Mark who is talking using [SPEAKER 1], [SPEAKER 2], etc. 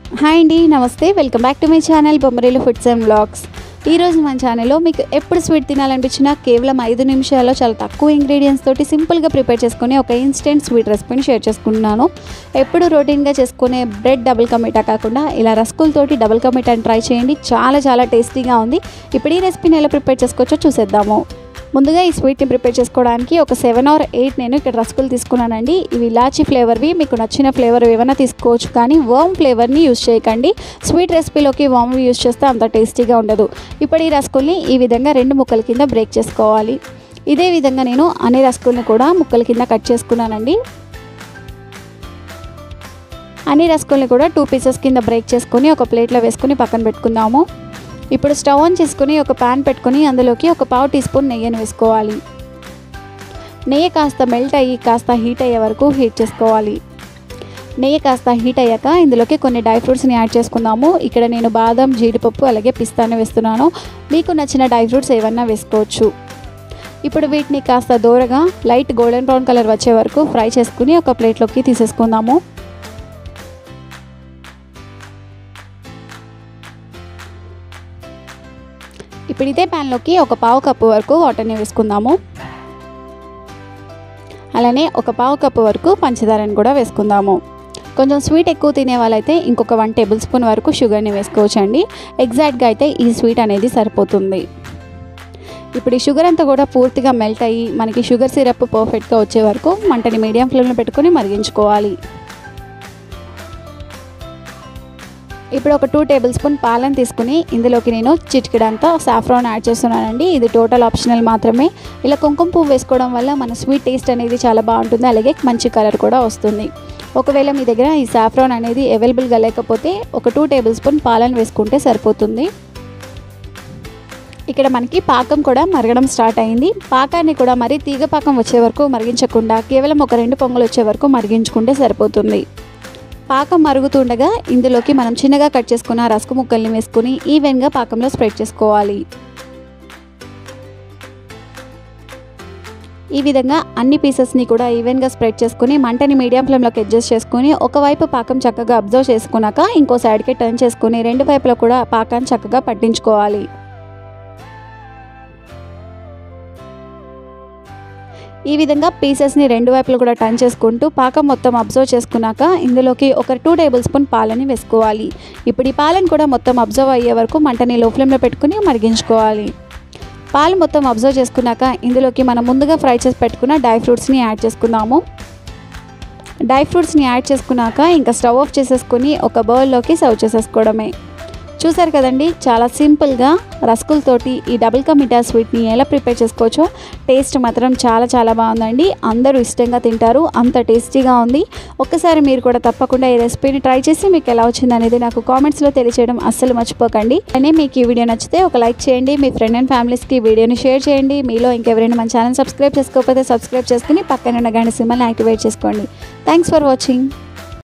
[SPEAKER 1] hi అండి నమస్తే welcome back to my channel Bommarilu foods and blogs ఈరోజు మన ఛానల్లో మీకు ఎప్పుడు స్వీట్ తినాలనిపించినా కేవలం ఐదు నిమిషాల్లో చాలా తక్కువ ఇంగ్రీడియంట్స్ తోటి సింపుల్గా ప్రిపేర్ చేసుకుని ఒక ఇన్స్టెంట్ స్వీట్ రెసిపీని షేర్ చేసుకుంటున్నాను ఎప్పుడు రొటీన్గా చేసుకునే బ్రెడ్ డబుల్ కమిటా కాకుండా ఇలా రస్కులతోటి డబుల్ కమిటాని ట్రై చేయండి చాలా చాలా టేస్టీగా ఉంది ఇప్పుడు ఈ రెసిపీని ఎలా ప్రిపేర్ చేసుకోవచ్చో చూసేద్దాము ముందుగా ఈ స్వీట్ని ప్రిపేర్ చేసుకోవడానికి ఒక సెవెన్ ఆర్ ఎయిట్ నేను ఇక్కడ రసగులు తీసుకున్నానండి ఇవి ఇలాచీ ఫ్లేవర్వి మీకు నచ్చిన ఫ్లేవర్ ఏమైనా తీసుకోవచ్చు కానీ వర్మ్ ఫ్లేవర్ని యూస్ చేయకండి స్వీట్ రెసిపీలోకి వర్మ్ యూస్ చేస్తే అంత టేస్టీగా ఉండదు ఇప్పుడు ఈ రసగుల్ని ఈ విధంగా రెండు ముక్కల కింద బ్రేక్ చేసుకోవాలి ఇదే విధంగా నేను అన్ని రసగుల్ని కూడా ముక్కల కింద కట్ చేసుకున్నానండి అన్ని రసగుల్ని కూడా టూ పీసెస్ కింద బ్రేక్ చేసుకొని ఒక ప్లేట్లో వేసుకొని పక్కన పెట్టుకుందాము ఇప్పుడు స్టవ్ ఆన్ చేసుకొని ఒక ప్యాన్ పెట్టుకొని అందులోకి ఒక పావు టీ స్పూన్ నెయ్యిని వేసుకోవాలి నెయ్యి కాస్త మెల్ట్ అయ్యి కాస్త హీట్ అయ్యే వరకు హీట్ చేసుకోవాలి నెయ్యి కాస్త హీట్ అయ్యాక ఇందులోకి కొన్ని డ్రై ఫ్రూట్స్ని యాడ్ చేసుకుందాము ఇక్కడ నేను బాదం జీడిపప్పు అలాగే పిస్తాను వేస్తున్నాను మీకు నచ్చిన డ్రై ఫ్రూట్స్ ఏమన్నా వేసుకోవచ్చు ఇప్పుడు వీటిని కాస్త దూరగా లైట్ గోల్డెన్ బ్రౌన్ కలర్ వచ్చే వరకు ఫ్రై చేసుకుని ఒక ప్లేట్లోకి తీసేసుకుందాము ఇప్పుడు ఇదే ప్యాన్లోకి ఒక పావు కప్పు వరకు వాటర్ని వేసుకుందాము అలానే ఒక పావు కప్పు వరకు పంచదారని కూడా వేసుకుందాము కొంచెం స్వీట్ ఎక్కువ తినే వాళ్ళైతే ఇంకొక వన్ టేబుల్ స్పూన్ వరకు షుగర్ని వేసుకోవచ్చండి ఎగ్జాక్ట్గా అయితే ఈ స్వీట్ అనేది సరిపోతుంది ఇప్పుడు ఈ షుగర్ అంతా కూడా పూర్తిగా మెల్ట్ అయ్యి మనకి షుగర్ సిరప్ పర్ఫెక్ట్గా వచ్చే వరకు మంటని మీడియం ఫ్లేమ్లో పెట్టుకొని మరిగించుకోవాలి ఇప్పుడు ఒక టూ టేబుల్ స్పూన్ పాలను తీసుకుని ఇందులోకి నేను చిటికెడంతా సాఫ్రాన్ యాడ్ చేస్తున్నానండి ఇది టోటల్ ఆప్షనల్ మాత్రమే ఇలా కుంకుమ పువ్వు వేసుకోవడం వల్ల మన స్వీట్ టేస్ట్ అనేది చాలా బాగుంటుంది అలాగే మంచి కలర్ కూడా వస్తుంది ఒకవేళ మీ దగ్గర ఈ సాఫ్రాన్ అనేది అవైలబుల్గా లేకపోతే ఒక టూ టేబుల్ స్పూన్ పాలను వేసుకుంటే సరిపోతుంది ఇక్కడ మనకి పాకం కూడా మరగడం స్టార్ట్ అయింది పాకాన్ని కూడా మరీ తీగ పాకం వచ్చే వరకు మరిగించకుండా కేవలం ఒక రెండు పొంగులు వచ్చే వరకు మరిగించుకుంటే సరిపోతుంది పాకం మరుగుతుండగా ఇందులోకి మనం చిన్నగా కట్ చేసుకున్న రసకు ముక్కల్ని వేసుకుని ఈవెన్గా పాకంలో స్ప్రెడ్ చేసుకోవాలి ఈ విధంగా అన్ని పీసెస్ని కూడా ఈవెన్గా స్ప్రెడ్ చేసుకుని మంటని మీడియం ఫ్లేమ్లోకి అడ్జస్ట్ చేసుకుని ఒకవైపు పాకం చక్కగా అబ్జర్వ్ చేసుకున్నాక ఇంకో సైడ్కి టర్న్ చేసుకుని రెండు వైపులా కూడా పాకాన్ని చక్కగా పట్టించుకోవాలి ఈ విధంగా పీసెస్ని రెండు వైపులు కూడా టర్న్ చేసుకుంటూ పాకం మొత్తం అబ్జర్వ్ చేసుకున్నాక ఇందులోకి ఒక టూ టేబుల్ స్పూన్ పాలని వేసుకోవాలి ఇప్పుడు ఈ పాలను కూడా మొత్తం అబ్జర్వ్ అయ్యే వరకు మంటని లో ఫ్లేమ్లో పెట్టుకుని మరిగించుకోవాలి పాలు మొత్తం అబ్జర్వ్ చేసుకున్నాక ఇందులోకి మనం ముందుగా ఫ్రై చేసి పెట్టుకున్న డ్రై ఫ్రూట్స్ని యాడ్ చేసుకుందాము డ్రై ఫ్రూట్స్ని యాడ్ చేసుకున్నాక ఇంకా స్టవ్ ఆఫ్ చేసేసుకొని ఒక బౌల్లోకి సర్వ్ చేసేసుకోవడమే చూసారు కదండి చాలా సింపుల్గా రస్కులతోటి ఈ డబుల్ కా మిఠా స్వీట్ని ఎలా ప్రిపేర్ చేసుకోవచ్చో టేస్ట్ మాత్రం చాలా చాలా బాగుందండి అందరూ ఇష్టంగా తింటారు అంత టేస్టీగా ఉంది ఒక్కసారి మీరు కూడా తప్పకుండా ఈ రెసిపీని ట్రై చేసి మీకు ఎలా వచ్చింది అనేది నాకు కామెంట్స్లో తెలియచేయడం అస్సలు మర్చిపోకండి అని మీకు ఈ వీడియో నచ్చితే ఒక లైక్ చేయండి మీ ఫ్రెండ్ అండ్ ఫ్యామిలీస్కి వీడియోని షేర్ చేయండి మీలో ఇంకెవరైనా మన ఛానల్ సబ్స్క్రైబ్ చేసుకోకపోతే సబ్స్క్రైబ్ చేసుకుని పక్కన ఉన్న గంట సింబల్ని యాక్టివేట్ చేసుకోండి థ్యాంక్స్ ఫర్ వాచింగ్